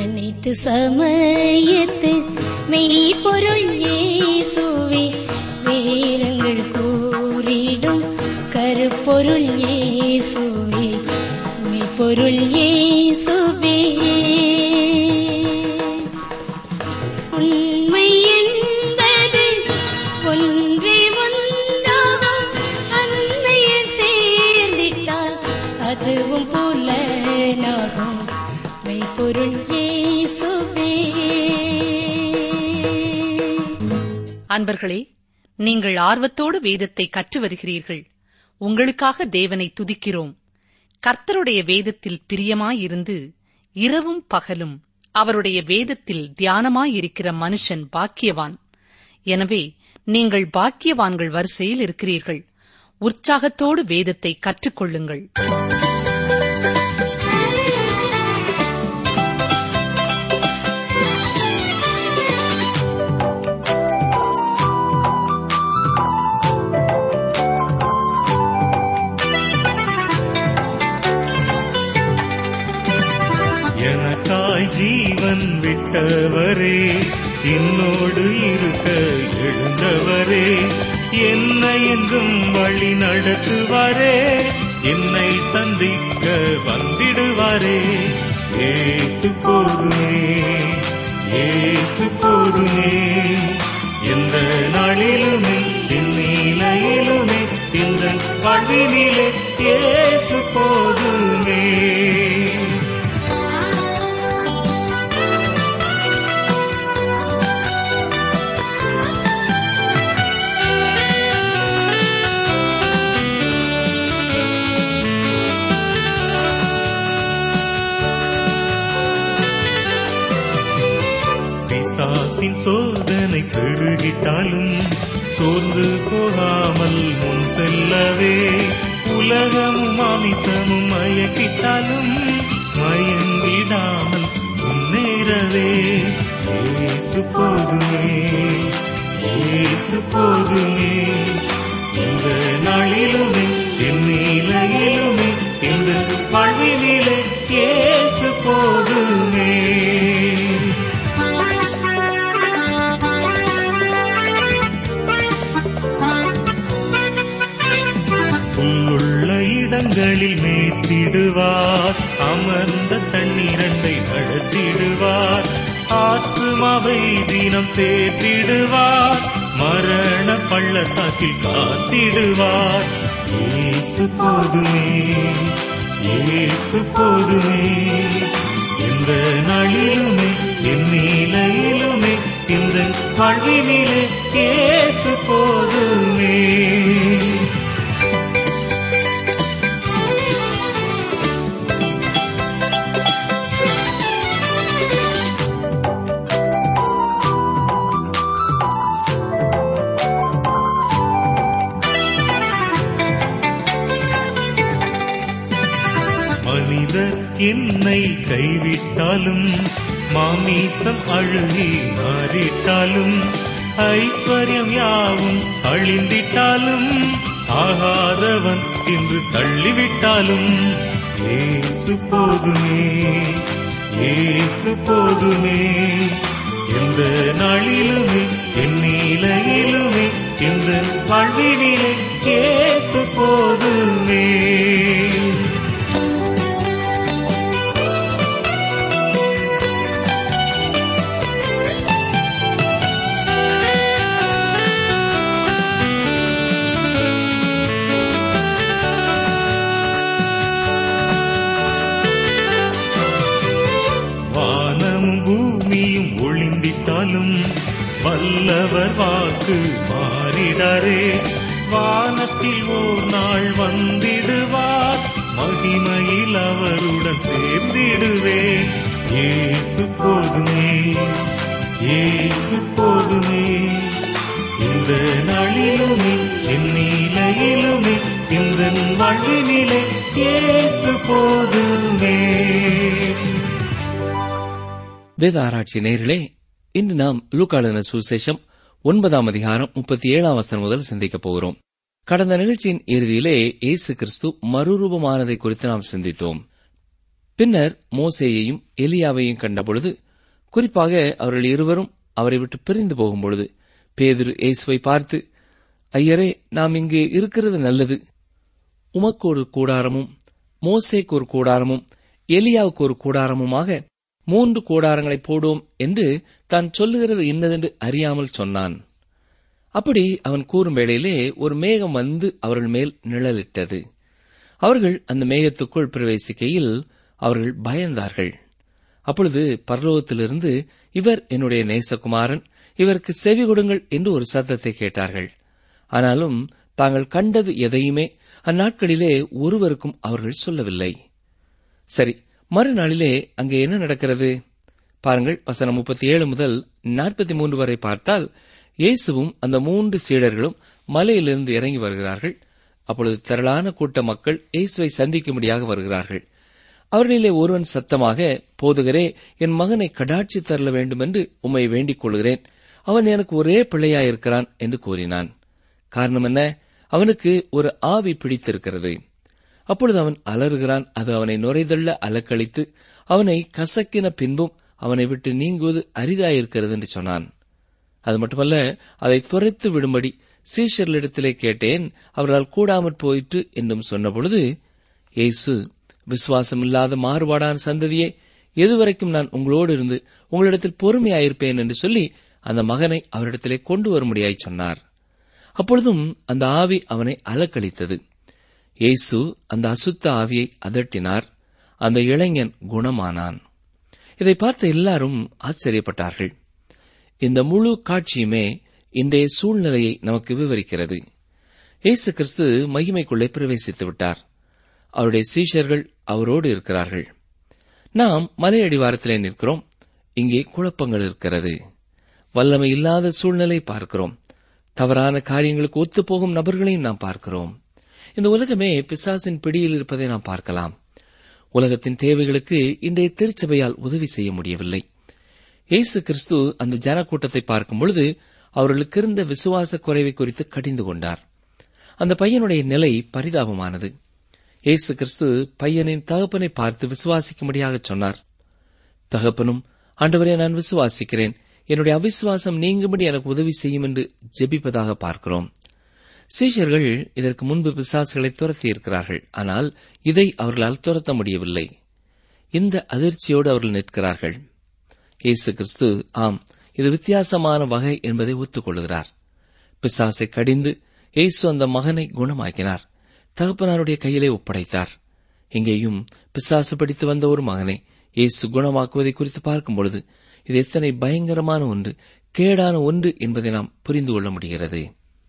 அனைத்து சமயத்து மெய்ப்பொருள் இயேசுவே வேதங்கள் கூறிடும் கருப்பொருள் இயேசுவே மெய்ப்பொருள் இயேசுவே உண்மை என்பது ஒன்றே ஒன்றாகும் அன்னையில் சேர்ந்திட்டால் அதுவும் புலனாகும் மெய்ப்பொருள் இயேசுவே அன்பர்களே நீங்கள் ஆர்வத்தோடு வேதத்தை கற்று வருகிறீர்கள் உங்களுக்காக தேவனை துதிக்கிறோம் கர்த்தருடைய வேதத்தில் பிரியமாயிருந்து இரவும் பகலும் அவருடைய வேதத்தில் தியானமாயிருக்கிற மனுஷன் பாக்கியவான் எனவே நீங்கள் பாக்கியவான்கள் வரிசையில் இருக்கிறீர்கள் உற்சாகத்தோடு வேதத்தை கற்றுக்கொள்ளுங்கள் எனக்காய் ஜீவன் விட்டவரே என்னோடு இருக்க எழுந்தவரே என்னை என்றும் வழி நடத்துவாரே என்னை சந்திக்க வந்திடுவாரே ஏசு போதுமே ஏசு போதுமே எந்த நாளிலுமே என் நிலையிலுமே இந்த வாழ்வினிலே ஏசு போதுமே பிசாசின் சோதனை பெருகிட்டாலும் சோர்ந்து போகாமல் முன் செல்லவே உலகமும் மாமிசமும் மயக்கிட்டாலும் மயங்கிடாமல் முன்னேறவே ஏசு போதுமே ஏசு போதுமே இந்த நாளிலுமே என் நிலையிலுமே இந்த வாழ்வினிலே ஏசு போதுமே புல்லுள்ள இடங்களில் மேத்திடுவார் அமர்ந்த தண்ணீரண்டை நடத்திடுவார் ஆத்துமாவை தினம் தேற்றிடுவார் மரண பள்ளத்தாக்கில் காத்திடுவார் ஏசு போதுமே ஏசு போதுமே எந்த நாளிலுமே என் நிலையிலுமே இந்த வாழ்வினிலே ஏசு போதுமே மனிதர் என்னை கைவிட்டாலும் மாமீசம் அழுகி மாறிட்டாலும் ஐஸ்வர்யம் யாவும் அழிந்திட்டாலும் ஆகாதவன் இன்று தள்ளிவிட்டாலும் ஏசு போதுமே ஏசு போதுமே எந்த நாளிலுமே என் நிலையிலுமே இந்த வாழ்வினிலே ஏசு போதுமே வானமும் பூமியும் ஒளிந்திட்டாலும் வல்லவர் வாக்கு மாறிடாரே வானத்தில் ஓர் நாள் வந்திடுவார் மகிமையில் அவருடன் சேர்ந்திடுவே ஏசு போதுமே ஏசு போதுமே இந்த நாளிலுமே என் நிலையிலுமே இந்த வாழ்வினிலே ஏசு போதுமே வேத ஆராய்ச்சி நேயர்களே இன்று நாம் லூக்காளன சுசேஷம் ஒன்பதாம் அதிகாரம் முப்பத்தி ஏழாம் வசனம் முதல் சிந்திக்கப் போகிறோம் கடந்த நிகழ்ச்சியின் இறுதியிலே இயேசு கிறிஸ்து மறுரூபமானதை குறித்து நாம் சிந்தித்தோம் பின்னர் மோசேயையும் எலியாவையும் கண்டபொழுது குறிப்பாக அவர்கள் இருவரும் அவரை விட்டு பிரிந்து போகும்பொழுது பேதுரு இயேசுவை பார்த்து ஐயரே நாம் இங்கே இருக்கிறது நல்லது உமக்கு ஒரு கூடாரமும் மோசேக்கு ஒரு கூடாரமும் எலியாவுக்கு ஒரு கூடாரமுமாக மூன்று கூடாரங்களை போடுவோம் என்று தான் சொல்லுகிறது இன்னதென்று அறியாமல் சொன்னான் அப்படி அவன் கூறும் வேளையிலே ஒரு மேகம் வந்து அவர்கள் மேல் நிழலிட்டது அவர்கள் அந்த மேகத்துக்குள் பிரவேசிக்கையில் அவர்கள் பயந்தார்கள் அப்பொழுது பரலோகத்திலிருந்து இவர் என்னுடைய நேசகுமாரன் இவருக்கு செவி கொடுங்கள் என்று ஒரு சத்தத்தை கேட்டார்கள் ஆனாலும் தாங்கள் கண்டது எதையுமே அந்நாட்களிலே ஒருவருக்கும் அவர்கள் சொல்லவில்லை சரி மறுநாளிலே அங்கே என்ன நடக்கிறது பாருங்கள் வசனம் முப்பத்தி ஏழு முதல் நாற்பத்தி மூன்று வரை பார்த்தால் இயேசுவும் அந்த மூன்று சீடர்களும் மலையிலிருந்து இறங்கி வருகிறார்கள் அப்பொழுது திரளான கூட்ட மக்கள் இயேசுவை சந்திக்கும்படியாக வருகிறார்கள் அவர்களிலே ஒருவன் சத்தமாக போதுகரே என் மகனை கடாட்சி தரல வேண்டும் என்று உம்மை வேண்டிக் கொள்கிறேன் அவன் எனக்கு ஒரே பிள்ளையாயிருக்கிறான் என்று கூறினான் காரணம் என்ன அவனுக்கு ஒரு ஆவி பிடித்திருக்கிறது அப்பொழுது அவன் அலறுகிறான் அது அவனை நுரைதள்ள அலக்களித்து அவனை கசக்கின பின்பும் அவனை விட்டு நீங்குவது அரிதாயிருக்கிறது என்று சொன்னான் அது மட்டுமல்ல அதை துரைத்து விடும்படி சீஷர்களிடத்திலே கேட்டேன் அவர்களால் கூடாமற் போயிற்று என்றும் சொன்னபொழுது இயேசு விசுவாசமில்லாத மாறுபாடான சந்ததியே எதுவரைக்கும் நான் உங்களோடு இருந்து உங்களிடத்தில் பொறுமையாயிருப்பேன் என்று சொல்லி அந்த மகனை அவரிடத்திலே கொண்டு வரும்படியாய் சொன்னார் அப்பொழுதும் அந்த ஆவி அவனை அலக்களித்தது இயேசு அந்த அசுத்த ஆவியை அதட்டினார் அந்த இளைஞன் குணமானான் இதை பார்த்த எல்லாரும் ஆச்சரியப்பட்டார்கள் இந்த முழு காட்சியுமே இன்றைய சூழ்நிலையை நமக்கு விவரிக்கிறது இயேசு கிறிஸ்து மகிமைக்குள்ளே பிரவேசித்து விட்டார் அவருடைய சீஷர்கள் அவரோடு இருக்கிறார்கள் நாம் மலையடிவாரத்திலே நிற்கிறோம் இங்கே குழப்பங்கள் இருக்கிறது வல்லமை இல்லாத சூழ்நிலை பார்க்கிறோம் தவறான காரியங்களுக்கு ஒத்துப்போகும் நபர்களையும் நாம் பார்க்கிறோம் இந்த உலகமே பிசாசின் பிடியில் இருப்பதை நாம் பார்க்கலாம் உலகத்தின் தேவைகளுக்கு இன்றைய திருச்சபையால் உதவி செய்ய முடியவில்லை இயேசு கிறிஸ்து அந்த ஜனக்கூட்டத்தை பார்க்கும் பொழுது அவர்களுக்கு இருந்த விசுவாச குறைவை குறித்து கடிந்து கொண்டார் அந்த பையனுடைய நிலை பரிதாபமானது இயேசு கிறிஸ்து பையனின் தகப்பனை பார்த்து விசுவாசிக்கும்படியாக சொன்னார் தகப்பனும் ஆண்டவரே நான் விசுவாசிக்கிறேன் என்னுடைய அவிசுவாசம் நீங்கும்படி எனக்கு உதவி செய்யும் என்று ஜெபிப்பதாக பார்க்கிறோம் சீஷர்கள் இதற்கு முன்பு பிசாசுகளை துரத்தி இருக்கிறார்கள் ஆனால் இதை அவர்களால் துரத்த முடியவில்லை இந்த அதிர்ச்சியோடு அவர்கள் நிற்கிறார்கள் இயேசு கிறிஸ்து ஆம் இது வித்தியாசமான வகை என்பதை ஒத்துக்கொள்கிறார் பிசாசை கடிந்து இயேசு அந்த மகனை குணமாக்கினார் தகப்பனாருடைய கையிலே ஒப்படைத்தார் இங்கேயும் பிசாசு படித்து வந்த ஒரு மகனை இயேசு குணமாக்குவதை குறித்து பார்க்கும் பொழுது இது எத்தனை பயங்கரமான ஒன்று கேடான ஒன்று என்பதை நாம் புரிந்து கொள்ள முடிகிறது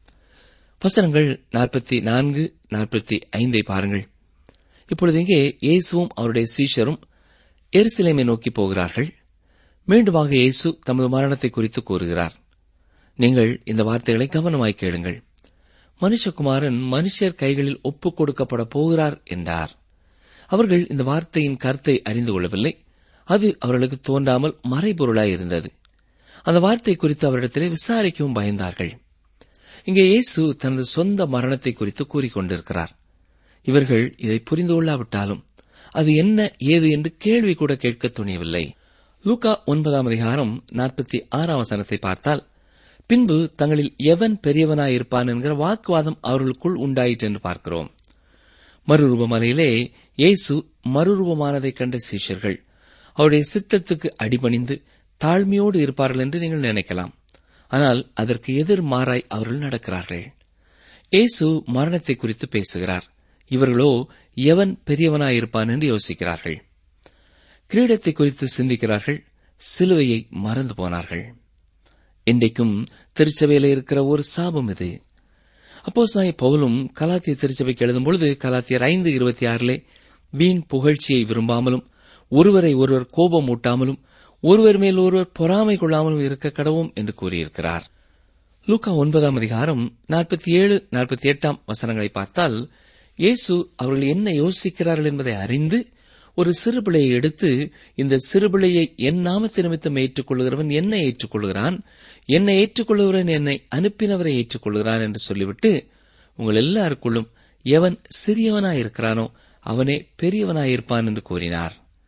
வசனங்கள் நாற்பத்தி நான்கு நாற்பத்தி ஐந்தை பாருங்கள் இப்பொழுது இங்கே இயேசுவும் அவருடைய சீஷரும் எருசலேமை நோக்கி போகிறார்கள் மீண்டுமாக இயேசு தமது மரணத்தை குறித்து கூறுகிறார் நீங்கள் இந்த வார்த்தைகளை கவனமாய் கேளுங்கள் மனுஷகுமாரன் மனுஷர் கைகளில் ஒப்புக் கொடுக்கப்பட போகிறார் என்றார் அவர்கள் இந்த வார்த்தையின் கருத்தை அறிந்து கொள்ளவில்லை அது அவர்களுக்கு தோன்றாமல் மறைபொருளாய் இருந்தது அந்த வார்த்தை குறித்து அவரிடத்திலே விசாரிக்கவும் பயந்தார்கள் இங்கே இயேசு தனது சொந்த மரணத்தை குறித்து கூறிக்கொண்டிருக்கிறார் இவர்கள் இதை புரிந்து கொள்ளாவிட்டாலும் அது என்ன ஏது என்று கேள்வி கூட கேட்க துணியவில்லை லூகா ஒன்பதாம் அதிகாரம் நாற்பத்தி ஆறாம் வசனத்தை பார்த்தால் பின்பு தங்களில் எவன் பெரியவனாயிருப்பான் என்கிற வாக்குவாதம் அவர்களுக்குள் உண்டாயிற்று என்று பார்க்கிறோம் மறுரூபமலையிலே இயேசு மறுரூபமானதைக் கண்ட சீஷர்கள் அவருடைய சித்தத்துக்கு அடிபணிந்து தாழ்மையோடு இருப்பார்கள் என்று நீங்கள் நினைக்கலாம் ஆனால் அதற்கு எதிர்மாறாய் அவர்கள் நடக்கிறார்கள் இயேசு மரணத்தை குறித்து பேசுகிறார் இவர்களோ எவன் பெரியவனாயிருப்பான் என்று யோசிக்கிறார்கள் கிரீடத்தை குறித்து சிந்திக்கிறார்கள் சிலுவையை மறந்து போனார்கள் இன்றைக்கும் திருச்சபையில இருக்கிற ஒரு சாபம் இது அப்போ சாய் பவுலும் கலாத்திய திருச்சபைக்கு எழுதும் பொழுது கலாத்தியர் ஐந்து இருபத்தி ஆறிலே வீண் புகழ்ச்சியை விரும்பாமலும் ஒருவரை ஒருவர் கோபம் ஊட்டாமலும் ஒருவர் மேல் ஒருவர் பொறாமை கொள்ளாமலும் இருக்க கடவும் என்று கூறியிருக்கிறார் லூக்கா ஒன்பதாம் அதிகாரம் நாற்பத்தி ஏழு நாற்பத்தி எட்டாம் வசனங்களை பார்த்தால் இயேசு அவர்கள் என்ன யோசிக்கிறார்கள் என்பதை அறிந்து ஒரு சிறுபிள்ளையை எடுத்து இந்த சிறுபிள்ளையை என் நாமத்து நிமித்தம் ஏற்றுக்கொள்கிறவன் என்னை ஏற்றுக்கொள்கிறான் என்னை ஏற்றுக்கொள்கிறவன் என்னை அனுப்பினவரை ஏற்றுக்கொள்கிறான் என்று சொல்லிவிட்டு உங்கள் எல்லாருக்குள்ளும் எவன் சிறியவனாயிருக்கிறானோ அவனே பெரியவனாயிருப்பான் என்று கூறினார்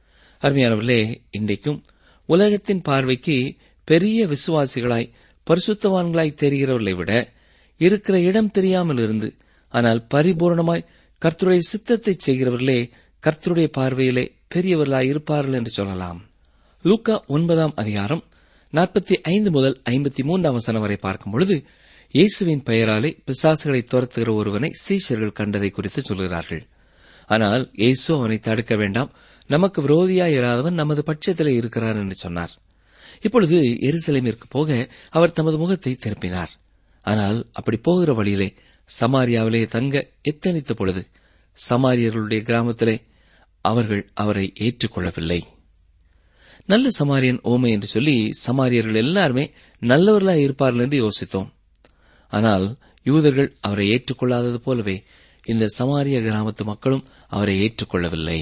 அருமையானவர்களே இன்றைக்கும் உலகத்தின் பார்வைக்கு பெரிய விசுவாசிகளாய் பரிசுத்தவான்களாய் தெரிகிறவர்களை விட இருக்கிற இடம் தெரியாமல் இருந்து ஆனால் பரிபூர்ணமாய் கர்த்தருடைய சித்தத்தை செய்கிறவர்களே கர்த்தருடைய பார்வையிலே பெரியவர்களாய் இருப்பார்கள் என்று சொல்லலாம் லூக்கா ஒன்பதாம் அதிகாரம் நாற்பத்தி ஐந்து முதல் ஐம்பத்தி மூன்றாம் வசனம் வரை பார்க்கும் பொழுது இயேசுவின் பெயராலே பிசாசுகளை துரத்துகிற ஒருவனை சீஷர்கள் கண்டதை குறித்து சொல்கிறார்கள் ஆனால் இயேசு அவனை தடுக்க வேண்டாம் நமக்கு விரோதியாய் இராதவன் நமது பட்சத்திலே இருக்கிறார் என்று சொன்னார் இப்பொழுது எருசலேமிற்கு போக அவர் தமது முகத்தை திருப்பினார் ஆனால் அப்படி போகிற வழியிலே சமாரியாவிலே தங்க எத்தனித்த பொழுது சமாரியர்களுடைய கிராமத்திலே அவர்கள் அவரை ஏற்றுக்கொள்ளவில்லை நல்ல சமாரியன் ஓமை என்று சொல்லி சமாரியர்கள் எல்லாருமே நல்லவர்களாய் இருப்பார்கள் என்று யோசித்தோம் ஆனால் யூதர்கள் அவரை ஏற்றுக்கொள்ளாதது போலவே இந்த சமாரிய கிராமத்து மக்களும் அவரை ஏற்றுக்கொள்ளவில்லை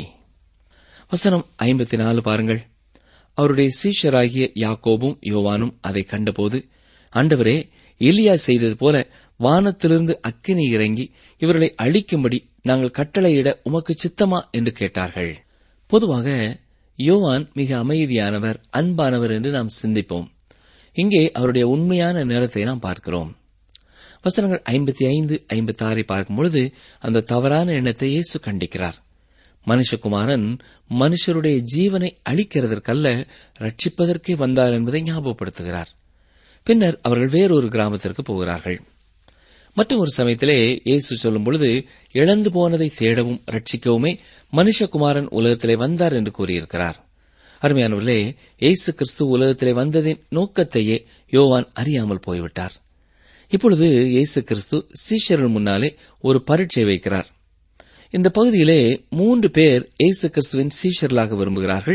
வசனம் ஐம்பத்தி நாலு பாருங்கள் அவருடைய சீஷராகிய யாக்கோபும் யோவானும் அதை கண்டபோது ஆண்டவரே எலியா செய்தது போல வானத்திலிருந்து அக்கினி இறங்கி இவர்களை அழிக்கும்படி நாங்கள் கட்டளையிட உமக்கு சித்தமா என்று கேட்டார்கள் பொதுவாக யோவான் மிக அமைதியானவர் அன்பானவர் என்று நாம் சிந்திப்போம் இங்கே அவருடைய உண்மையான நிறத்தை நாம் பார்க்கிறோம் வசனங்கள் ஐம்பத்தி ஐந்து ஐம்பத்தி ஆறை பார்க்கும்பொழுது அந்த தவறான எண்ணத்தை இயேசு கண்டிக்கிறார் மனுஷகுமாரன் மனுஷருடைய ஜீவனை அழிக்கிறதற்கல்ல ரட்சிப்பதற்கே வந்தார் என்பதை ஞாபகப்படுத்துகிறார் பின்னர் அவர்கள் வேறொரு கிராமத்திற்கு போகிறார்கள் மற்றும் ஒரு சமயத்திலே இயேசு சொல்லும் பொழுது இழந்து போனதை தேடவும் ரட்சிக்கவுமே மனுஷகுமாரன் உலகத்திலே வந்தார் என்று கூறியிருக்கிறார் அருமையானவர்களே இயேசு கிறிஸ்து உலகத்திலே வந்ததின் நோக்கத்தையே யோவான் அறியாமல் போய்விட்டார் இப்பொழுது இயேசு கிறிஸ்து சீஷர்கள் முன்னாலே ஒரு பரீட்சை வைக்கிறார் இந்த பகுதியிலே மூன்று பேர் இயேசு கிறிஸ்துவின் சீஷர்களாக விரும்புகிறார்கள்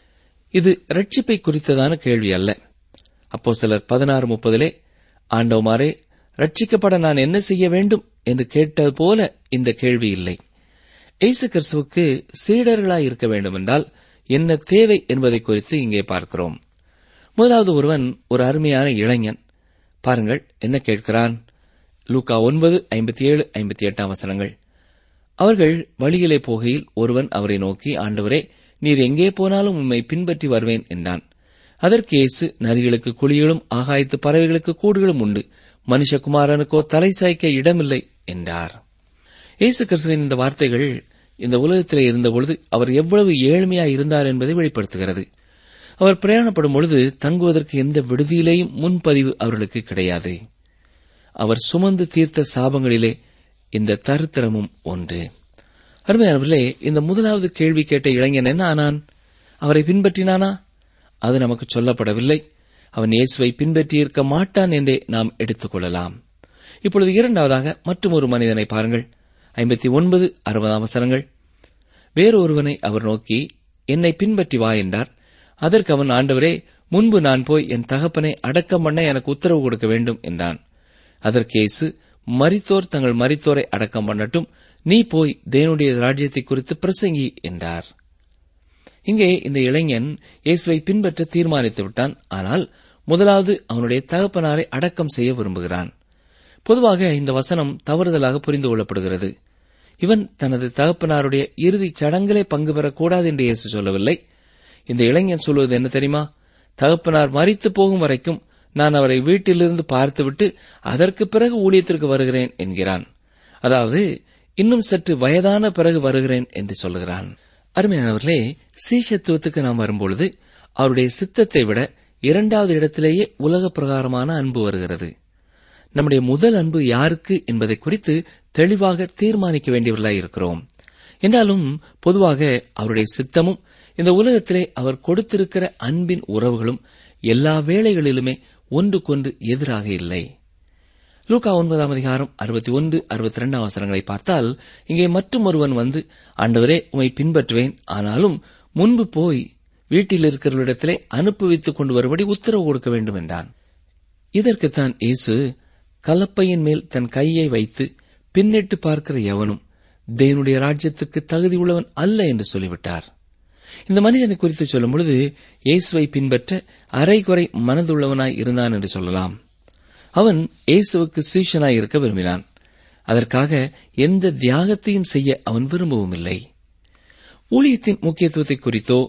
இது ரட்சிப்பை குறித்ததான கேள்வி அல்ல அப்போ சிலர் பதினாறு முப்பதிலே ஆண்டவமாரே ரட்சிக்கப்பட நான் என்ன செய்ய வேண்டும் என்று கேட்டது போல இந்த கேள்வி இல்லை இயேசு கிறிஸ்துவுக்கு சீடர்களாய் இருக்க வேண்டும் என்றால் என்ன தேவை என்பதை குறித்து இங்கே பார்க்கிறோம் முதலாவது ஒருவன் ஒரு அருமையான இளைஞன் பாருங்கள் என்ன கேட்கிறான் லூகா ஒன்பது ஐம்பத்தி ஏழு ஐம்பத்தி எட்டாம் வசனங்கள் அவர்கள் வழியிலே போகையில் ஒருவன் அவரை நோக்கி ஆண்டவரே நீர் எங்கே போனாலும் உம்மை பின்பற்றி வருவேன் என்றான் அதற்கு இயேசு நரிகளுக்கு குழிகளும் ஆகாயத்து பறவைகளுக்கு கூடுகளும் உண்டு மனுஷகுமாரனுக்கோ தலை சாய்க்க இடமில்லை என்றார் இயேசு கிறிஸ்துவின் இந்த வார்த்தைகள் இந்த உலகத்திலே இருந்தபொழுது அவர் எவ்வளவு ஏழ்மையாய் இருந்தார் என்பதை வெளிப்படுத்துகிறது அவர் பிரயாணப்படும் பொழுது தங்குவதற்கு எந்த விடுதியிலேயும் முன்பதிவு அவர்களுக்கு கிடையாது அவர் சுமந்து தீர்த்த சாபங்களிலே இந்த தருத்திரமும் ஒன்று அருமையானவர்களே இந்த முதலாவது கேள்வி கேட்ட இளைஞன் என்ன ஆனான் அவரை பின்பற்றினானா அது நமக்கு சொல்லப்படவில்லை அவன் இயேசுவை பின்பற்றியிருக்க மாட்டான் என்றே நாம் எடுத்துக் கொள்ளலாம் இப்பொழுது இரண்டாவதாக மற்றும் ஒரு மனிதனை பாருங்கள் ஐம்பத்தி ஒன்பது அறுபதாம் அவசரங்கள் வேறொருவனை அவர் நோக்கி என்னை பின்பற்றி வா என்றார் அதற்கு அவன் ஆண்டவரே முன்பு நான் போய் என் தகப்பனை அடக்கம் பண்ண எனக்கு உத்தரவு கொடுக்க வேண்டும் என்றான் அதற்கு இயேசு மரித்தோர் தங்கள் மரித்தோரை அடக்கம் பண்ணட்டும் நீ போய் தேவனுடைய ராஜ்யத்தை குறித்து பிரசங்கி என்றார் இங்கே இந்த இளைஞன் இயேசுவை பின்பற்ற தீர்மானித்து விட்டான் ஆனால் முதலாவது அவனுடைய தகப்பனாரை அடக்கம் செய்ய விரும்புகிறான் பொதுவாக இந்த வசனம் தவறுதலாக புரிந்து கொள்ளப்படுகிறது இவன் தனது தகப்பனாருடைய இறுதிச் சடங்கிலே பங்கு பெறக்கூடாது என்று இயேசு சொல்லவில்லை இந்த இளைஞன் சொல்வது என்ன தெரியுமா தகப்பனார் மறித்து போகும் வரைக்கும் நான் அவரை வீட்டிலிருந்து பார்த்துவிட்டு அதற்கு பிறகு ஊழியத்திற்கு வருகிறேன் என்கிறான் அதாவது இன்னும் சற்று வயதான பிறகு வருகிறேன் என்று சொல்லுகிறான் அருமையானவர்களே சீஷத்துவத்துக்கு நாம் வரும்பொழுது அவருடைய சித்தத்தை விட இரண்டாவது இடத்திலேயே உலக பிரகாரமான அன்பு வருகிறது நம்முடைய முதல் அன்பு யாருக்கு என்பதை குறித்து தெளிவாக தீர்மானிக்க வேண்டியவர்களாய் இருக்கிறோம் என்றாலும் பொதுவாக அவருடைய சித்தமும் இந்த உலகத்திலே அவர் கொடுத்திருக்கிற அன்பின் உறவுகளும் எல்லா வேளைகளிலுமே ஒன்றுக்கொன்று எதிராக இல்லை லூகா ஒன்பதாம் அதிகாரம் அறுபத்தி ஒன்று அறுபத்தி இரண்டாம் அவசரங்களை பார்த்தால் இங்கே மற்றும் ஒருவன் வந்து ஆண்டவரே உமை பின்பற்றுவேன் ஆனாலும் முன்பு போய் வீட்டில் இருக்கிறவரிடத்திலே அனுப்புவித்துக் கொண்டு வரும்படி உத்தரவு கொடுக்க வேண்டும் என்றான் இதற்குத்தான் இயேசு கலப்பையின் மேல் தன் கையை வைத்து பின்னிட்டு பார்க்கிற எவனும் தேவனுடைய ராஜ்யத்துக்கு தகுதி உள்ளவன் அல்ல என்று சொல்லிவிட்டார் இந்த மனிதனை குறித்து சொல்லும் பொழுது இயேசுவை பின்பற்ற அரைகுறை மனதுள்ளவனாய் இருந்தான் என்று சொல்லலாம் அவன் இயேசுவுக்கு சீஷனாய் இருக்க விரும்பினான் அதற்காக எந்த தியாகத்தையும் செய்ய அவன் விரும்பவும் இல்லை ஊழியத்தின் முக்கியத்துவத்தை குறித்தோ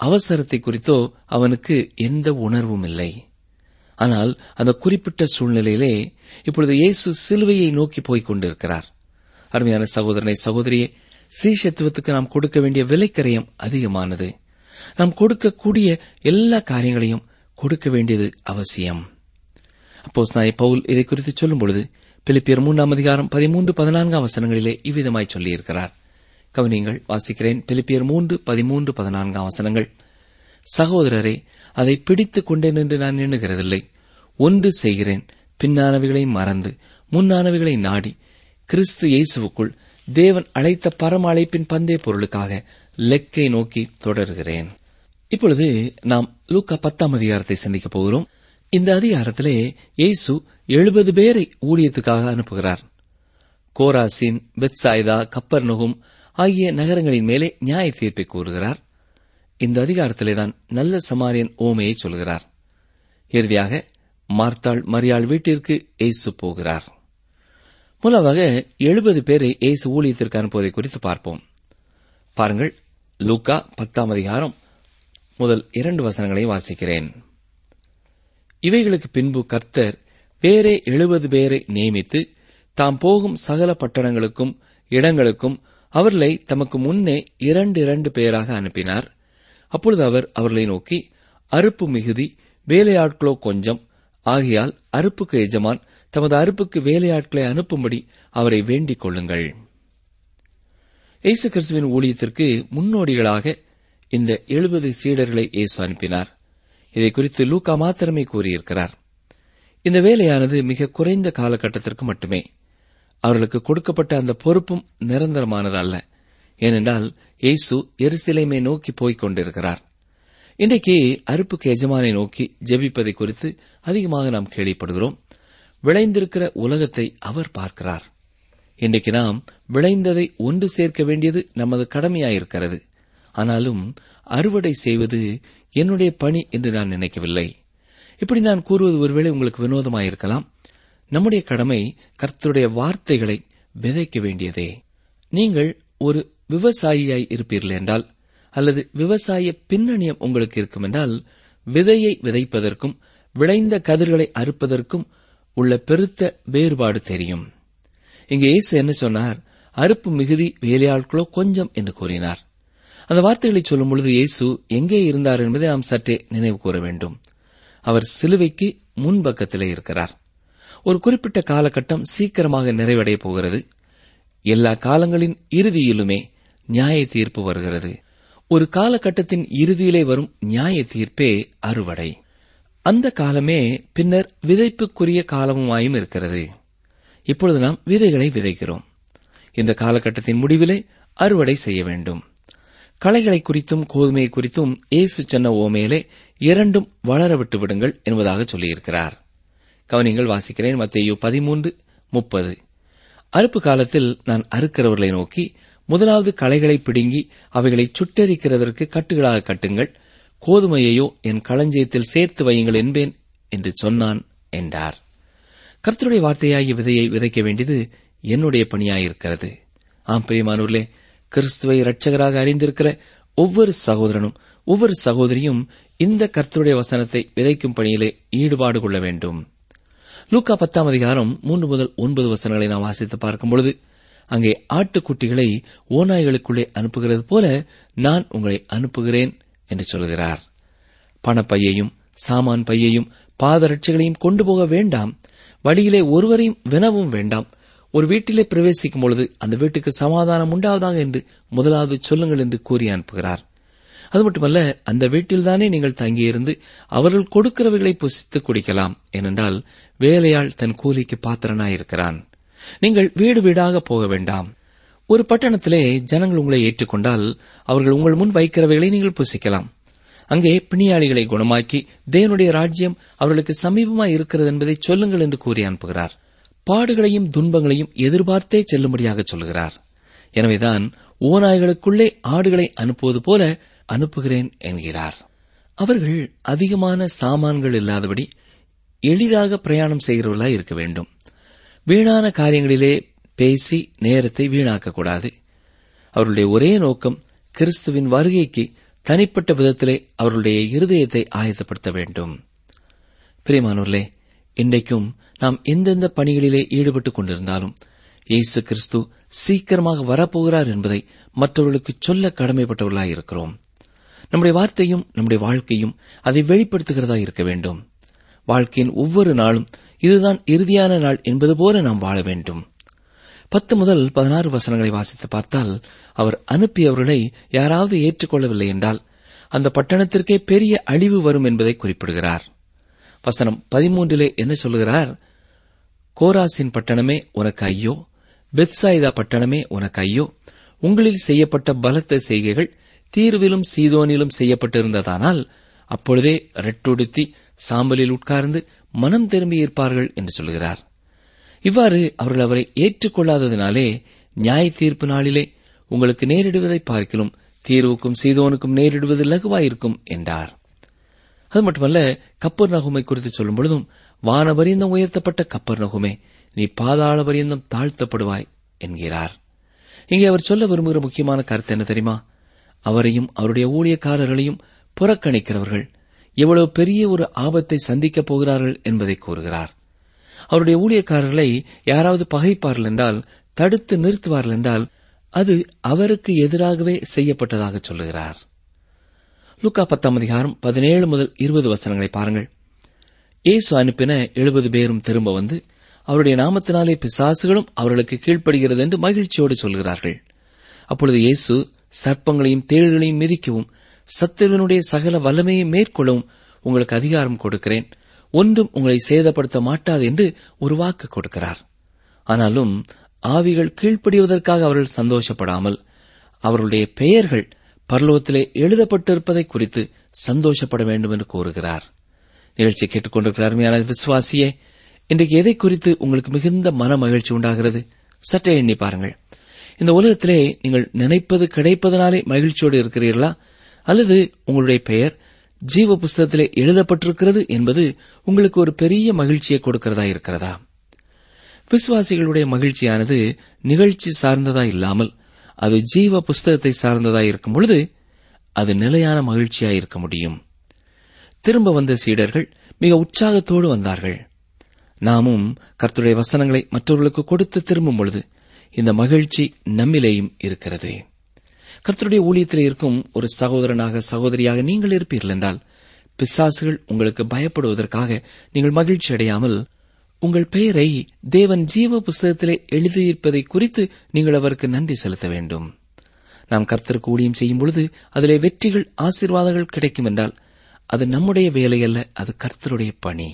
அவசரத்தை குறித்தோ அவனுக்கு எந்த உணர்வும் இல்லை ஆனால் அந்த குறிப்பிட்ட சூழ்நிலையிலே இப்பொழுது இயேசு சிலுவையை நோக்கி போய்க் கொண்டிருக்கிறார் அருமையான சகோதரனை சகோதரியே சீஷத்துவத்துக்கு நாம் கொடுக்க வேண்டிய விலைக்கரையம் அதிகமானது நாம் கொடுக்கக்கூடிய எல்லா காரியங்களையும் கொடுக்க வேண்டியது அவசியம் அப்போஸ் நாய் பவுல் இதை குறித்து சொல்லும் பொழுது பிலிப்பியர் மூன்றாம் அதிகாரம் பதிமூன்று பதினான்காம் வசனங்களிலே இவ்விதமாய் சொல்லியிருக்கிறார் கவனியங்கள் வாசிக்கிறேன் பிலிப்பியர் மூன்று பதிமூன்று பதினான்காம் வசனங்கள் சகோதரரே அதை பிடித்துக் கொண்டேன் என்று நான் எண்ணுகிறதில்லை ஒன்று செய்கிறேன் பின்னானவைகளை மறந்து முன்னானவைகளை நாடி கிறிஸ்து இயேசுவுக்குள் தேவன் அழைத்த பரம அழைப்பின் பந்தய பொருளுக்காக லெக்கை நோக்கி தொடர்கிறேன் இப்பொழுது நாம் லூக்கா பத்தாம் அதிகாரத்தை சந்திக்கப் போகிறோம் இந்த அதிகாரத்திலே இயேசு எழுபது பேரை ஊழியத்துக்காக அனுப்புகிறார் கோராசின் பெத்சாய்தா கப்பர்நுகும் ஆகிய நகரங்களின் மேலே நியாய தீர்ப்பை கூறுகிறார் இந்த அதிகாரத்திலே தான் நல்ல சமாரியன் ஓமையை சொல்கிறார் இறுதியாக மார்த்தாள் மரியாள் வீட்டிற்கு இயேசு போகிறார் முதலாவதாக எழுபது பேரை இயேசு ஊழியத்திற்கு அனுப்புவதை குறித்து பார்ப்போம் பாருங்கள் லூக்கா பத்தாம் அதிகாரம் முதல் இரண்டு வசனங்களை வாசிக்கிறேன் இவைகளுக்கு பின்பு கர்த்தர் வேறே எழுபது பேரை நியமித்து தாம் போகும் சகல பட்டணங்களுக்கும் இடங்களுக்கும் அவர்களை தமக்கு முன்னே இரண்டு இரண்டு பேராக அனுப்பினார் அப்பொழுது அவர் அவர்களை நோக்கி அறுப்பு மிகுதி வேலையாட்களோ கொஞ்சம் ஆகையால் அறுப்புக்கு எஜமான் தமது அறுப்புக்கு வேலையாட்களை அனுப்பும்படி அவரை வேண்டிக் கொள்ளுங்கள் இயேசு கிறிஸ்துவின் ஊழியத்திற்கு முன்னோடிகளாக இந்த எழுபது சீடர்களை இயேசு அனுப்பினார் இதை குறித்து லூக்கா மாத்திரமே கூறியிருக்கிறார் இந்த வேலையானது மிக குறைந்த காலகட்டத்திற்கு மட்டுமே அவர்களுக்கு கொடுக்கப்பட்ட அந்த பொறுப்பும் நிரந்தரமானது அல்ல ஏனென்றால் இயேசு எருசலேமை நோக்கி போய்க் கொண்டிருக்கிறார் இன்றைக்கு அறுப்புக்கு எஜமானை நோக்கி ஜெபிப்பதை குறித்து அதிகமாக நாம் கேள்விப்படுகிறோம் விளைந்திருக்கிற உலகத்தை அவர் பார்க்கிறார் இன்றைக்கு நாம் விளைந்ததை ஒன்று சேர்க்க வேண்டியது நமது கடமையாயிருக்கிறது ஆனாலும் அறுவடை செய்வது என்னுடைய பணி என்று நான் நினைக்கவில்லை இப்படி நான் கூறுவது ஒருவேளை உங்களுக்கு வினோதமாயிருக்கலாம் நம்முடைய கடமை கர்த்தருடைய வார்த்தைகளை விதைக்க வேண்டியதே நீங்கள் ஒரு விவசாயியாய் இருப்பீர்கள் என்றால் அல்லது விவசாய பின்னணியம் உங்களுக்கு இருக்கும் என்றால் விதையை விதைப்பதற்கும் விளைந்த கதிர்களை அறுப்பதற்கும் உள்ள பெருத்த வேறுபாடு தெரியும் இங்கே இயேசு என்ன சொன்னார் அறுப்பு மிகுதி வேலையாட்களோ கொஞ்சம் என்று கூறினார் அந்த வார்த்தைகளை சொல்லும் பொழுது இயேசு எங்கே இருந்தார் என்பதை நாம் சற்றே நினைவு கூற வேண்டும் அவர் சிலுவைக்கு முன்பக்கத்திலே இருக்கிறார் ஒரு குறிப்பிட்ட காலகட்டம் சீக்கிரமாக நிறைவடைய போகிறது எல்லா காலங்களின் இறுதியிலுமே நியாய தீர்ப்பு வருகிறது ஒரு காலகட்டத்தின் இறுதியிலே வரும் நியாய தீர்ப்பே அறுவடை அந்த காலமே பின்னர் விதைப்புக்குரிய காலமுமாயும் இருக்கிறது இப்பொழுது நாம் விதைகளை விதைக்கிறோம் இந்த காலகட்டத்தின் முடிவிலே அறுவடை செய்ய வேண்டும் களைகளை குறித்தும் கோதுமையை குறித்தும் இயேசு சொன்ன ஓமையிலே இரண்டும் வளர விட்டு விடுங்கள் என்பதாக சொல்லியிருக்கிறார் கவனிங்கள் வாசிக்கிறேன் மத்தேயு பதிமூன்று முப்பது அறுப்பு காலத்தில் நான் அறுக்கிறவர்களை நோக்கி முதலாவது களைகளை பிடுங்கி அவைகளை சுட்டெரிக்கிறதற்கு கட்டுகளாக கட்டுங்கள் கோதுமையையோ என் களஞ்சியத்தில் சேர்த்து வையுங்கள் என்பேன் என்று சொன்னான் என்றார் கர்த்தருடைய வார்த்தையாகிய விதையை விதைக்க வேண்டியது என்னுடைய பணியாயிருக்கிறது ஆம் பிரியமானூர்களே கிறிஸ்துவை இரட்சகராக அறிந்திருக்கிற ஒவ்வொரு சகோதரனும் ஒவ்வொரு சகோதரியும் இந்த கர்த்தருடைய வசனத்தை விதைக்கும் பணியிலே ஈடுபாடு கொள்ள வேண்டும் லூக்கா பத்தாம் அதிகாரம் மூன்று முதல் ஒன்பது வசனங்களை நாம் வாசித்து பார்க்கும் பொழுது அங்கே ஆட்டுக்குட்டிகளை ஓநாய்களுக்குள்ளே அனுப்புகிறது போல நான் உங்களை அனுப்புகிறேன் என்று சொல்கிறார் பணப்பையையும் சாமான் பையையும் பாதரட்சைகளையும் கொண்டு போக வேண்டாம் வழியிலே ஒருவரையும் வினவும் வேண்டாம் ஒரு வீட்டிலே பிரவேசிக்கும் பொழுது அந்த வீட்டுக்கு சமாதானம் உண்டாவதாக என்று முதலாவது சொல்லுங்கள் என்று கூறி அனுப்புகிறார் அது மட்டுமல்ல அந்த வீட்டில்தானே நீங்கள் தங்கியிருந்து அவர்கள் கொடுக்கிறவைகளை புசித்து குடிக்கலாம் ஏனென்றால் வேலையாள் தன் கூலிக்கு பாத்திரனாயிருக்கிறான் நீங்கள் வீடு வீடாக போக வேண்டாம் ஒரு பட்டணத்திலே ஜனங்கள் உங்களை ஏற்றுக்கொண்டால் அவர்கள் உங்கள் முன் வைக்கிறவைகளை நீங்கள் புசிக்கலாம் அங்கே பிணியாளிகளை குணமாக்கி தேவனுடைய ராஜ்யம் அவர்களுக்கு சமீபமாய் இருக்கிறது என்பதை சொல்லுங்கள் என்று கூறி அனுப்புகிறார் பாடுகளையும் துன்பங்களையும் எதிர்பார்த்தே செல்லும்படியாக சொல்கிறார் எனவேதான் ஓநாய்களுக்குள்ளே ஆடுகளை அனுப்புவது போல அனுப்புகிறேன் என்கிறார் அவர்கள் அதிகமான சாமான்கள் இல்லாதபடி எளிதாக பிரயாணம் செய்கிறவர்களாய் இருக்க வேண்டும் வீணான காரியங்களிலே பேசி நேரத்தை வீணாக்கக்கூடாது அவர்களுடைய ஒரே நோக்கம் கிறிஸ்துவின் வருகைக்கு தனிப்பட்ட விதத்திலே அவர்களுடைய இருதயத்தை ஆயத்தப்படுத்த வேண்டும் பிரியமானவர்களே இன்றைக்கும் நாம் எந்தெந்த பணிகளிலே ஈடுபட்டுக் கொண்டிருந்தாலும் இயேசு கிறிஸ்து சீக்கிரமாக வரப்போகிறார் என்பதை மற்றவர்களுக்கு சொல்ல கடமைப்பட்டவர்களாய் இருக்கிறோம் நம்முடைய வார்த்தையும் நம்முடைய வாழ்க்கையும் அதை வெளிப்படுத்துகிறதா இருக்க வேண்டும் வாழ்க்கையின் ஒவ்வொரு நாளும் இதுதான் இறுதியான நாள் என்பது போல நாம் வாழ வேண்டும் பத்து முதல் பதினாறு வசனங்களை வாசித்து பார்த்தால் அவர் அனுப்பியவர்களை யாராவது ஏற்றுக்கொள்ளவில்லை என்றால் அந்த பட்டணத்திற்கே பெரிய அழிவு வரும் என்பதை குறிப்பிடுகிறார் வசனம் பதிமூன்றிலே என்ன சொல்லுகிறார் கோராசின் பட்டணமே உனக்கு ஐயோ பெத்சாயிதா பட்டணமே உனக்கு ஐயோ உங்களில் செய்யப்பட்ட பலத்த செய்கைகள் தீர்விலும் சீதோனிலும் செய்யப்பட்டிருந்ததானால் அப்பொழுதே ரெட்டுடுத்தி சாம்பலில் உட்கார்ந்து மனம் திரும்பி இருப்பார்கள் என்று சொல்கிறார் இவ்வாறு அவர்கள் அவரை ஏற்றுக்கொள்ளாததினாலே நியாய தீர்ப்பு நாளிலே உங்களுக்கு நேரிடுவதை பார்க்கிலும் தீர்வுக்கும் சீதோனுக்கும் நேரிடுவது லகுவாயிருக்கும் என்றார் அது மட்டுமல்ல கப்பர் நகுமை குறித்து சொல்லும் பொழுதும் வானபரியந்தம் உயர்த்தப்பட்ட கப்பர் நகுமே நீ பாதாள பரியந்தம் தாழ்த்தப்படுவாய் என்கிறார் இங்கே அவர் சொல்ல விரும்புகிற முக்கியமான கருத்து என்ன தெரியுமா அவரையும் அவருடைய ஊழியக்காரர்களையும் புறக்கணிக்கிறவர்கள் எவ்வளவு பெரிய ஒரு ஆபத்தை சந்திக்கப் போகிறார்கள் என்பதை கூறுகிறார் அவருடைய ஊழியக்காரர்களை யாராவது பகைப்பார்கள் என்றால் தடுத்து நிறுத்துவார்கள் என்றால் அது அவருக்கு எதிராகவே செய்யப்பட்டதாக சொல்லுகிறார் லூக்கா பத்தாம் அதிகாரம் பதினேழு முதல் இருபது வசனங்களை பாருங்கள் இயேசு அனுப்பின எழுபது பேரும் திரும்ப வந்து அவருடைய நாமத்தினாலே பிசாசுகளும் அவர்களுக்கு கீழ்ப்படுகிறது என்று மகிழ்ச்சியோடு சொல்கிறார்கள் அப்பொழுது இயேசு சர்ப்பங்களையும் தேள்களையும் மிதிக்கவும் சத்துருவனுடைய சகல வல்லமையை மேற்கொள்ளவும் உங்களுக்கு அதிகாரம் கொடுக்கிறேன் ஒன்றும் உங்களை சேதப்படுத்த மாட்டாது என்று ஒரு வாக்கு கொடுக்கிறார் ஆனாலும் ஆவிகள் கீழ்ப்படிவதற்காக அவர்கள் சந்தோஷப்படாமல் அவர்களுடைய பெயர்கள் பரலோகத்திலே எழுதப்பட்டிருப்பதை குறித்து சந்தோஷப்பட வேண்டும் என்று கூறுகிறார் நிகழ்ச்சியை கேட்டுக்கொண்டிருக்கிற அருமையான விசுவாசியே இன்றைக்கு எதை குறித்து உங்களுக்கு மிகுந்த மன மகிழ்ச்சி உண்டாகிறது சற்றே எண்ணி பாருங்கள் இந்த உலகத்திலே நீங்கள் நினைப்பது கிடைப்பதனாலே மகிழ்ச்சியோடு இருக்கிறீர்களா அல்லது உங்களுடைய பெயர் ஜீவ புஸ்தகத்திலே எழுதப்பட்டிருக்கிறது என்பது உங்களுக்கு ஒரு பெரிய மகிழ்ச்சியை கொடுக்கிறதா இருக்கிறதா விசுவாசிகளுடைய மகிழ்ச்சியானது நிகழ்ச்சி சார்ந்ததா இல்லாமல் அது ஜீவ புஸ்தகத்தை சார்ந்ததா இருக்கும் பொழுது அது நிலையான மகிழ்ச்சியாய் இருக்க முடியும் திரும்ப வந்த சீடர்கள் மிக உற்சாகத்தோடு வந்தார்கள் நாமும் கர்த்தருடைய வசனங்களை மற்றவர்களுக்கு கொடுத்து திரும்பும் பொழுது இந்த மகிழ்ச்சி நம்மிலேயும் இருக்கிறது கர்த்தருடைய ஊழியத்தில் இருக்கும் ஒரு சகோதரனாக சகோதரியாக நீங்கள் இருப்பீர்கள் என்றால் பிசாசுகள் உங்களுக்கு பயப்படுவதற்காக நீங்கள் மகிழ்ச்சி அடையாமல் உங்கள் பெயரை தேவன் ஜீவ புஸ்தகத்திலே எழுதியிருப்பதை குறித்து நீங்கள் அவருக்கு நன்றி செலுத்த வேண்டும் நாம் கர்த்தருக்கு ஊழியம் செய்யும் பொழுது அதிலே வெற்றிகள் ஆசீர்வாதங்கள் கிடைக்கும் என்றால் அது நம்முடைய வேலை அல்ல அது கர்த்தருடைய பணி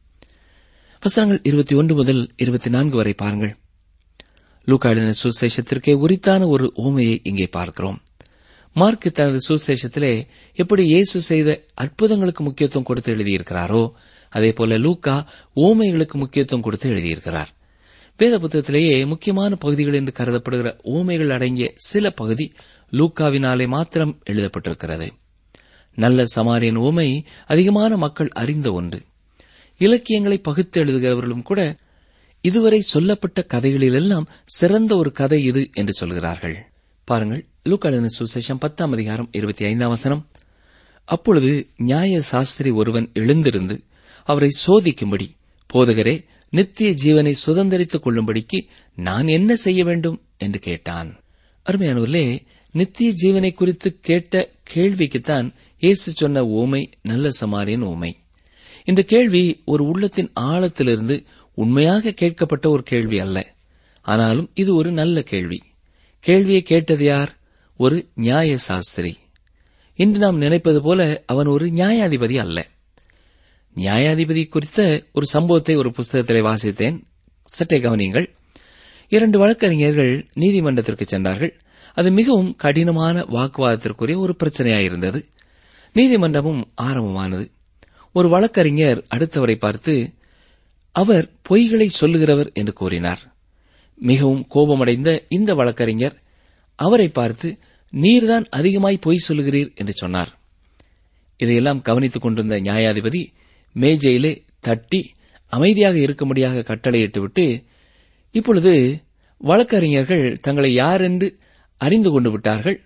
வசனங்கள் இருபத்தி ஒன்று முதல் இருபத்தி நான்கு வரை பாருங்கள் லூக்காடின சுசேஷத்திற்கே உரித்தான ஒரு ஓமையை இங்கே பார்க்கிறோம் மார்க் தனது சுசேஷத்திலே எப்படி இயேசு செய்த அற்புதங்களுக்கு முக்கியத்துவம் கொடுத்து எழுதியிருக்கிறாரோ அதே போல லூக்கா ஓமைகளுக்கு முக்கியத்துவம் கொடுத்து எழுதியிருக்கிறார் வேத புத்தகத்திலேயே முக்கியமான பகுதிகள் என்று கருதப்படுகிற ஓமைகள் அடங்கிய சில பகுதி லூக்காவினாலே மாத்திரம் எழுதப்பட்டிருக்கிறது நல்ல சமாரியன் ஓமை அதிகமான மக்கள் அறிந்த ஒன்று இலக்கியங்களை பகுத்து எழுதுகிறவர்களும் கூட இதுவரை சொல்லப்பட்ட கதைகளிலெல்லாம் சிறந்த ஒரு கதை இது என்று சொல்கிறார்கள் பாருங்கள் லூக்காளின சுசேஷம் பத்தாம் அதிகாரம் இருபத்தி ஐந்தாம் வசனம் அப்பொழுது நியாய சாஸ்திரி ஒருவன் எழுந்திருந்து அவரை சோதிக்கும்படி போதகரே நித்திய ஜீவனை சுதந்திரித்துக் கொள்ளும்படிக்கு நான் என்ன செய்ய வேண்டும் என்று கேட்டான் அருமையானவர்களே நித்திய ஜீவனை குறித்து கேட்ட கேள்விக்குத்தான் இயேசு சொன்ன ஓமை நல்ல சமாரியன் ஓமை இந்த கேள்வி ஒரு உள்ளத்தின் ஆழத்திலிருந்து உண்மையாக கேட்கப்பட்ட ஒரு கேள்வி அல்ல ஆனாலும் இது ஒரு நல்ல கேள்வி கேள்வியை கேட்டது யார் ஒரு நியாய சாஸ்திரி இன்று நாம் நினைப்பது போல அவன் ஒரு நியாயாதிபதி அல்ல நியாயாதிபதி குறித்த ஒரு சம்பவத்தை ஒரு புஸ்தகத்திலே வாசித்தேன் சற்றே கவனியுங்கள் இரண்டு வழக்கறிஞர்கள் நீதிமன்றத்திற்கு சென்றார்கள் அது மிகவும் கடினமான வாக்குவாதத்திற்குரிய ஒரு பிரச்சனையாயிருந்தது நீதிமன்றமும் ஆரம்பமானது ஒரு வழக்கறிஞர் அடுத்தவரை பார்த்து அவர் பொய்களை சொல்லுகிறவர் என்று கூறினார் மிகவும் கோபமடைந்த இந்த வழக்கறிஞர் அவரை பார்த்து நீர்தான் அதிகமாய் பொய் சொல்லுகிறீர் என்று சொன்னார் இதையெல்லாம் கவனித்துக் கொண்டிருந்த நியாயாதிபதி மேஜையிலே தட்டி அமைதியாக இருக்கும்படியாக கட்டளையிட்டுவிட்டு இப்பொழுது வழக்கறிஞர்கள் தங்களை யார் என்று அறிந்து கொண்டு விட்டார்கள்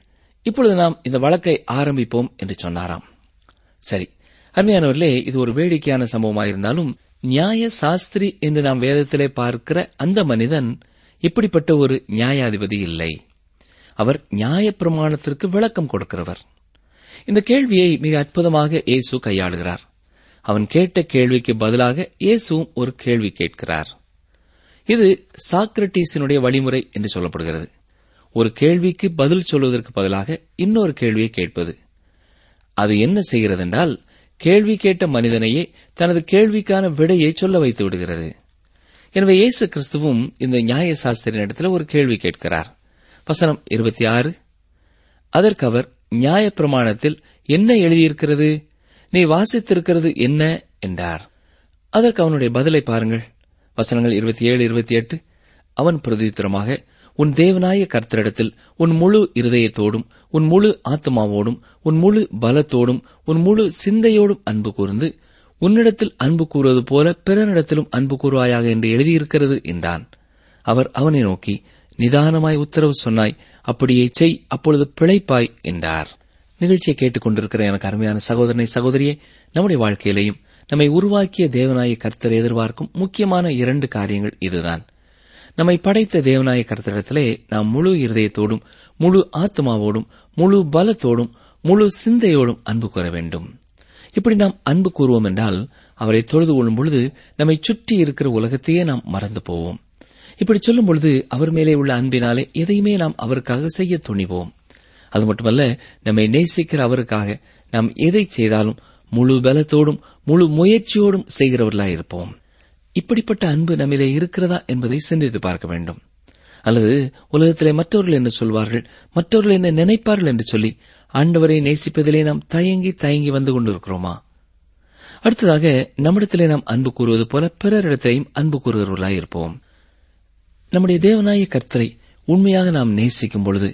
இப்பொழுது நாம் இந்த வழக்கை ஆரம்பிப்போம் என்று சொன்னாராம் சரி அருமையானவர்களே இது ஒரு வேடிக்கையான சம்பவமாயிருந்தாலும் நியாய சாஸ்திரி என்று நாம் வேதத்திலே பார்க்கிற அந்த மனிதன் இப்படிப்பட்ட ஒரு நியாயாதிபதி இல்லை அவர் நியாய பிரமாணத்திற்கு விளக்கம் கொடுக்கிறவர் இந்த கேள்வியை மிக அற்புதமாக இயேசு கையாளுகிறார் அவன் கேட்ட கேள்விக்கு பதிலாக இயேசுவும் ஒரு கேள்வி கேட்கிறார் இது சாக்ரட்டீஸினுடைய வழிமுறை என்று சொல்லப்படுகிறது ஒரு கேள்விக்கு பதில் சொல்வதற்கு பதிலாக இன்னொரு கேள்வியை கேட்பது அது என்ன செய்கிறது என்றால் கேள்வி கேட்ட மனிதனையே தனது கேள்விக்கான விடையை சொல்ல வைத்து விடுகிறது எனவே இயேசு கிறிஸ்துவும் இந்த நியாய சாஸ்திரியிடத்தில் ஒரு கேள்வி கேட்கிறார் வசனம் இருபத்தி ஆறு அதற்கு அவர் நியாய பிரமாணத்தில் என்ன எழுதியிருக்கிறது நீ வாசித்திருக்கிறது என்ன என்றார் அதற்கு அவனுடைய பதிலை பாருங்கள் வசனங்கள் இருபத்தி ஏழு இருபத்தி எட்டு அவன் பிரதித்திரமாக உன் தேவனாய கர்த்தரிடத்தில் உன் முழு இருதயத்தோடும் உன் முழு ஆத்மாவோடும் உன் முழு பலத்தோடும் உன் முழு சிந்தையோடும் அன்பு கூர்ந்து உன்னிடத்தில் அன்பு கூறுவது போல பிறனிடத்திலும் அன்பு கூறுவாயாக என்று எழுதியிருக்கிறது என்றான் அவர் அவனை நோக்கி நிதானமாய் உத்தரவு சொன்னாய் அப்படியே செய் அப்பொழுது பிழைப்பாய் என்றார் நிகழ்ச்சியை கேட்டுக்கொண்டிருக்கிற எனக்கு அருமையான சகோதரனை சகோதரியே நம்முடைய வாழ்க்கையிலையும் நம்மை உருவாக்கிய தேவநாய கர்த்தர் எதிர்பார்க்கும் முக்கியமான இரண்டு காரியங்கள் இதுதான் நம்மை படைத்த தேவநாய கர்த்தரிடத்திலே நாம் முழு இருதயத்தோடும் முழு ஆத்மாவோடும் முழு பலத்தோடும் முழு சிந்தையோடும் அன்பு கூற வேண்டும் இப்படி நாம் அன்பு கூறுவோம் என்றால் அவரை தொழுது கொள்ளும் பொழுது நம்மை சுற்றி இருக்கிற உலகத்தையே நாம் மறந்து போவோம் இப்படி சொல்லும் பொழுது அவர் மேலே உள்ள அன்பினாலே எதையுமே நாம் அவருக்காக செய்ய துணிவோம் அது மட்டுமல்ல நம்மை நேசிக்கிற அவருக்காக நாம் எதை செய்தாலும் முழு பலத்தோடும் முழு முயற்சியோடும் செய்கிறவர்களாய் இருப்போம் இப்படிப்பட்ட அன்பு நம்மிலே இருக்கிறதா என்பதை சிந்தித்து பார்க்க வேண்டும் அல்லது உலகத்திலே மற்றவர்கள் என்ன சொல்வார்கள் மற்றவர்கள் என்ன நினைப்பார்கள் என்று சொல்லி ஆண்டவரை நேசிப்பதிலே நாம் தயங்கி தயங்கி வந்து கொண்டிருக்கிறோமா அடுத்ததாக நம்மிடத்திலே நாம் அன்பு கூறுவது போல பிறரிடத்திலேயும் அன்பு கூறுகிறவர்களாய் இருப்போம் நம்முடைய தேவநாய கர்த்தரை உண்மையாக நாம் நேசிக்கும் பொழுது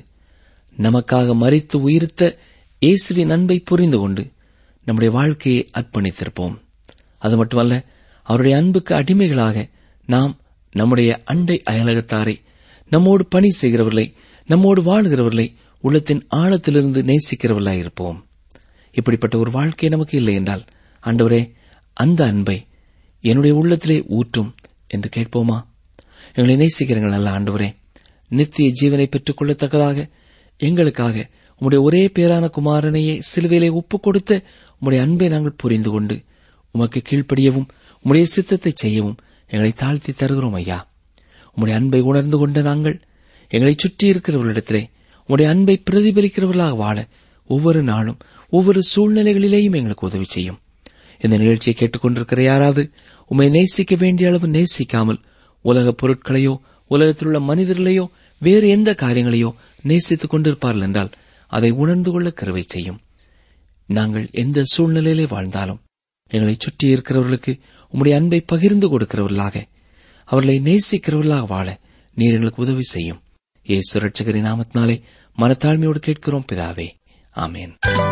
நமக்காக மறித்து உயிர்த்த இயேசுவின் அன்பை புரிந்து கொண்டு நம்முடைய வாழ்க்கையை அர்ப்பணித்திருப்போம் அது மட்டுமல்ல அவருடைய அன்புக்கு அடிமைகளாக நாம் நம்முடைய அண்டை அயலகத்தாரை நம்மோடு பணி செய்கிறவர்களை நம்மோடு வாழ்கிறவர்களை உள்ளத்தின் ஆழத்திலிருந்து நேசிக்கிறவர்களாய் இருப்போம் இப்படிப்பட்ட ஒரு வாழ்க்கை நமக்கு இல்லை என்றால் ஆண்டவரே அந்த அன்பை என்னுடைய உள்ளத்திலே ஊற்றும் என்று கேட்போமா எங்களை நேசிக்கிறீர்கள் நல்ல ஆண்டவரே நித்திய ஜீவனை பெற்றுக் கொள்ளத்தக்கதாக எங்களுக்காக உம்முடைய ஒரே பேரான குமாரனையே சிலுவையிலே ஒப்புக் கொடுத்த உம்முடைய அன்பை நாங்கள் புரிந்து கொண்டு உமக்கு கீழ்ப்படியவும் உம்முடைய சித்தத்தை செய்யவும் எங்களை தாழ்த்தி தருகிறோம் ஐயா உம்முடைய அன்பை உணர்ந்து கொண்ட நாங்கள் எங்களை சுற்றி இருக்கிறவர்களிடத்திலே உம்முடைய அன்பை பிரதிபலிக்கிறவர்களாக வாழ ஒவ்வொரு நாளும் ஒவ்வொரு சூழ்நிலைகளிலேயும் எங்களுக்கு உதவி செய்யும் இந்த நிகழ்ச்சியை கேட்டுக்கொண்டிருக்கிற யாராவது உம்மை நேசிக்க வேண்டிய அளவு நேசிக்காமல் உலகப் பொருட்களையோ உலகத்தில் உள்ள மனிதர்களையோ வேறு எந்த காரியங்களையோ நேசித்துக் கொண்டிருப்பார்கள் என்றால் அதை உணர்ந்து கொள்ள கருவை செய்யும் நாங்கள் எந்த சூழ்நிலையிலே வாழ்ந்தாலும் எங்களை சுற்றி இருக்கிறவர்களுக்கு உம்முடைய அன்பை பகிர்ந்து கொடுக்கிறவர்களாக அவர்களை நேசிக்கிறவர்களாக வாழ நீர் எங்களுக்கு உதவி செய்யும் ஏசு ரட்சகரின் நாமத்தினாலே மனத்தாழ்மையோடு கேட்கிறோம் பிதாவே ஆமேன்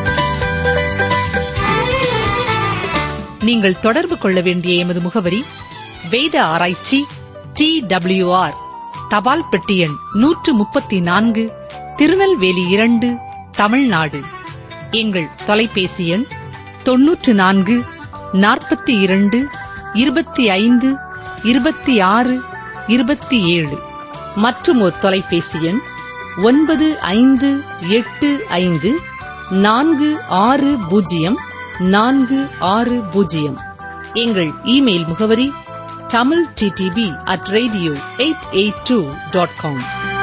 நீங்கள் தொடர்பு கொள்ள வேண்டிய எமது முகவரி வேத ஆராய்ச்சி டி டபிள்யூஆர் தபால் பெட்டி எண் நூற்று முப்பத்தி நான்கு திருநெல்வேலி இரண்டு தமிழ்நாடு எங்கள் தொலைபேசி எண் தொன்னூற்று நான்கு நாற்பத்தி இரண்டு இருபத்தி ஐந்து இருபத்தி ஆறு இருபத்தி ஏழு மற்றும் ஒரு தொலைபேசி எண் ஒன்பது ஐந்து எட்டு ஐந்து நான்கு ஆறு பூஜ்ஜியம் நான்கு ஆறு பூஜ்ஜியம் எங்கள் இமெயில் முகவரி Tamil DTP at radio eight eight two dot com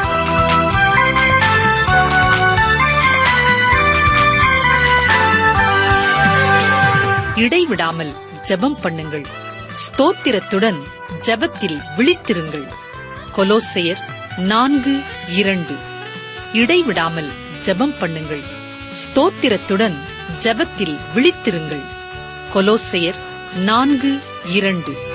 இடைவிடாமல் ஜெபம் பண்ணுங்கள் ஸ்தோத்திரத்துடன் ஜெபத்தில் விழித்திருங்கள் கொலோசையர் நான்கு இரண்டு இடைவிடாமல் ஜெபம் பண்ணுங்கள் ஸ்தோத்திரத்துடன் ஜெபத்தில் விழித்திருங்கள் கொலோசையர் நான்கு இரண்டு